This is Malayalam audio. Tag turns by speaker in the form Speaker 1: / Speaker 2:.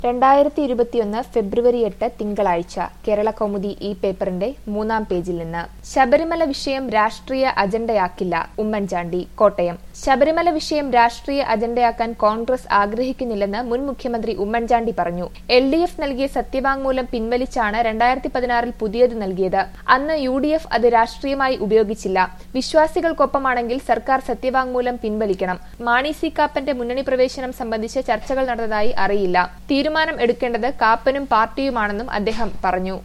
Speaker 1: രണ്ടായിരത്തി ഇരുപത്തിയൊന്ന് ഫെബ്രുവരി എട്ട് തിങ്കളാഴ്ച കേരള കൗമുദി ഈ പേപ്പറിന്റെ മൂന്നാം പേജിൽ നിന്ന് ശബരിമല വിഷയം രാഷ്ട്രീയ അജണ്ടയാക്കില്ല ഉമ്മൻചാണ്ടി കോട്ടയം ശബരിമല വിഷയം രാഷ്ട്രീയ അജണ്ടയാക്കാൻ കോൺഗ്രസ് ആഗ്രഹിക്കുന്നില്ലെന്ന് മുൻ മുഖ്യമന്ത്രി ഉമ്മൻചാണ്ടി പറഞ്ഞു എൽ ഡി എഫ് നൽകിയ സത്യവാങ്മൂലം പിൻവലിച്ചാണ് രണ്ടായിരത്തി പതിനാറിൽ പുതിയത് നൽകിയത് അന്ന് യു ഡി എഫ് അത് രാഷ്ട്രീയമായി ഉപയോഗിച്ചില്ല വിശ്വാസികൾക്കൊപ്പമാണെങ്കിൽ സർക്കാർ സത്യവാങ്മൂലം പിൻവലിക്കണം മാണി സി കാപ്പന്റെ മുന്നണി പ്രവേശനം സംബന്ധിച്ച് ചർച്ചകൾ നടന്നതായി അറിയില്ല തീരുമാനം എടുക്കേണ്ടത് കാപ്പനും പാർട്ടിയുമാണെന്നും അദ്ദേഹം പറഞ്ഞു